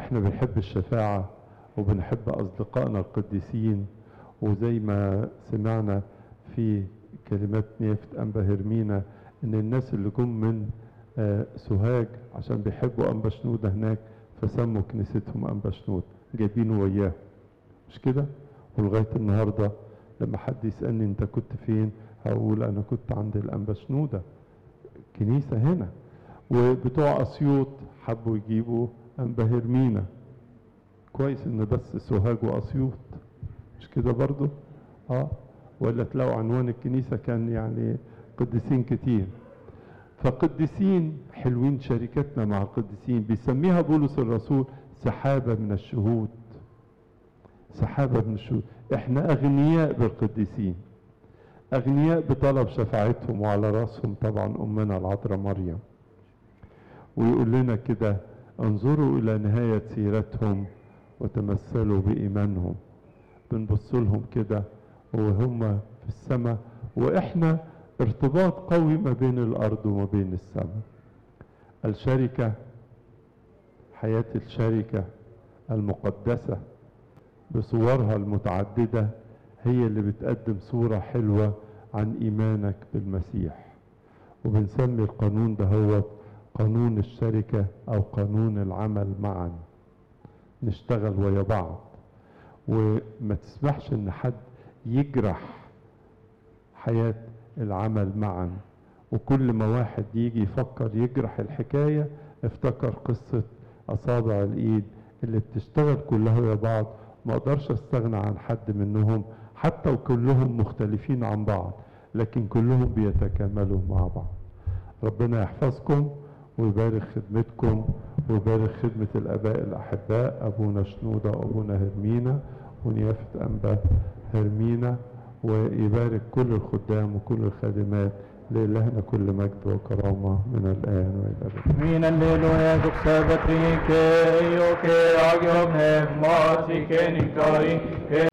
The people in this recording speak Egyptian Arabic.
واحنا بنحب الشفاعة وبنحب أصدقائنا القديسين وزي ما سمعنا في كلمات نيافة أنبا هرمينا إن الناس اللي جم من آه، سوهاج عشان بيحبوا أنبا شنودة هناك فسموا كنيستهم أنبا شنود جايبينه وياه مش كده؟ ولغاية النهاردة لما حد يسألني أنت كنت فين؟ هقول أنا كنت عند الأنبا شنودة كنيسة هنا وبتوع أسيوط حبوا يجيبوا أنبا هرمينا كويس إن بس سوهاج وأسيوط مش كده برضو؟ اه ولا تلاقوا عنوان الكنيسة كان يعني قديسين كتير فقديسين حلوين شركتنا مع القديسين بيسميها بولس الرسول سحابة من الشهود سحابة من الشهود احنا اغنياء بالقديسين اغنياء بطلب شفاعتهم وعلى راسهم طبعا امنا العذراء مريم ويقول لنا كده انظروا الى نهاية سيرتهم وتمثلوا بايمانهم بنبص لهم كده وهم في السماء واحنا ارتباط قوي ما بين الارض وما بين السماء الشركة حياة الشركة المقدسة بصورها المتعددة هي اللي بتقدم صورة حلوة عن إيمانك بالمسيح وبنسمي القانون ده هو قانون الشركة أو قانون العمل معا نشتغل ويا بعض وما تسمحش ان حد يجرح حياة العمل معا وكل ما واحد يجي يفكر يجرح الحكاية افتكر قصة أصابع الإيد اللي بتشتغل كلها ويا بعض ما اقدرش استغنى عن حد منهم حتى وكلهم مختلفين عن بعض لكن كلهم بيتكاملوا مع بعض ربنا يحفظكم ويبارك خدمتكم ويبارك خدمة الآباء الأحباء أبونا شنودة وأبونا هرمينا ونيافة أنبا هرمينا ويبارك كل الخدام وكل الخادمات لإلهنا كل مجد وكرامة من الآن وإلى الأبد Min alleluia, Gud sabbat rike, och er agrom hem, mat, icke nikari,